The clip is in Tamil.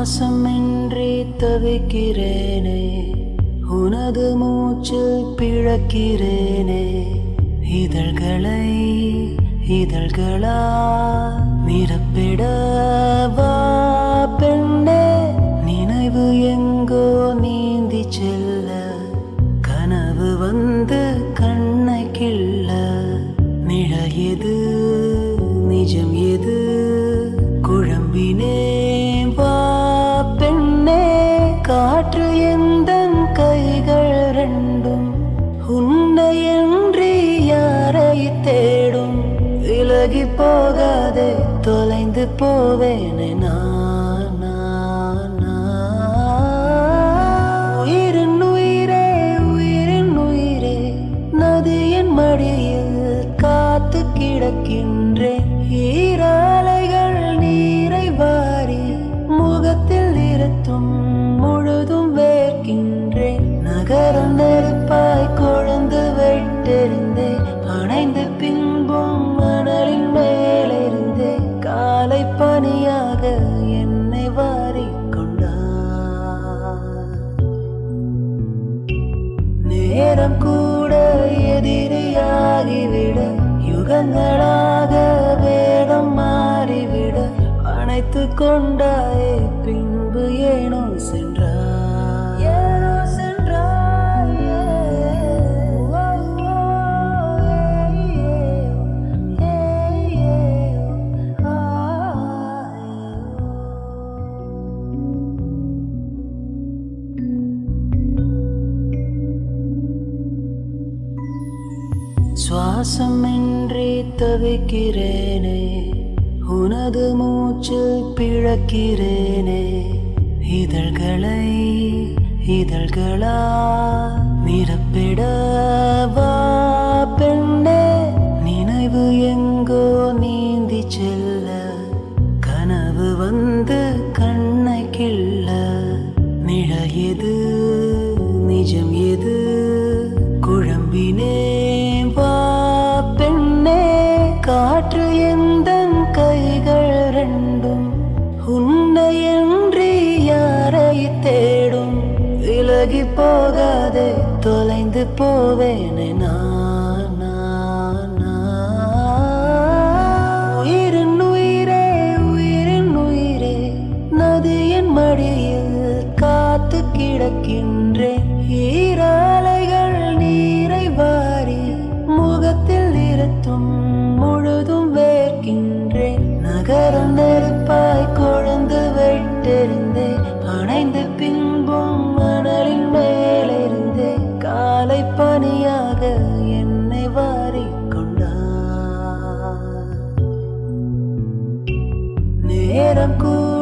சுவாசமின்றி தவிக்கிறேனே உனது மூச்சில் பிழக்கிறேனே இதழ்களை இதழ்களா நிரப்பிடவா பெண்ணே நினைவு எங்கோ நீந்தி செல்ல கனவு வந்து கண்ணை கிள்ள நிழல் எது நிஜம் எது குழம்பினே வா பெண்ணே காற்று எந்த கைகள் ரெண்டும் உன்னையன்றி யாரை தேடும் விலகி போகாதே தொலைந்து போவேனே நான் நான், நான். உயிரின் உயிரே உயிரின் உயிரே நதியின் மடியில் காத்து கிடக்கின்றேன் ஈராலைகள் நீரை வாரி முகத்தில் இருத்தும் முழுதும் வேர்க்கின்றேன் நகரம் நெருப்பாய் கொழுந்து விட்டிருந்தேன் அணைந்த பின்பும் மணலின் மேலிருந்தே காலை பனியாக என்னை வாரிக்கொண்டார் நேரம் கூட எதிரியாகிவிட யுகங்களாக வேடம் மாறிவிட அணைத்து கொண்டாயே பின்பு ஏனோ சென்றாய் ஏனோ சென்றாய் ஓ, ஓ, ஏ, ஏ, ஏ, ஆ, சுவாசமின்றி தவிக்கிறேனே உனது மூச்சில் பிழக்கிறேனே இதழ்களை இதழ்களா நிரப்பிடவா பெண்ணே நினைவு எங்கோ நீந்தி செல்ல கனவு வந்து கண்ணை கிள்ள நிழல் எது நிஜம் எது குழம்பினே வா பெண்ணே காற்று எந்த கைகள் ரெண்டும் உன்னையன்றி யாரை தேடும் விலகி போகாதே தொலைந்து போவேனே நான் நான், நான். உயிரின் உயிரே உயிரின் உயிரே நதியின் மடியில் காத்து கிடக்கின்றேன் ஈராலைகள் நீரை வாரி முகத்தில் இருத்தும் முழுதும் வேர்க்கின்றேன் நகரம் நெருப்பாய் கொழுந்து விட்டிருந்தே அணைந்த பின்பும் மணலின் மேலிருந்தே காலை பனியாக என்னை வாரிக்கொண்டார் நேரம் கூட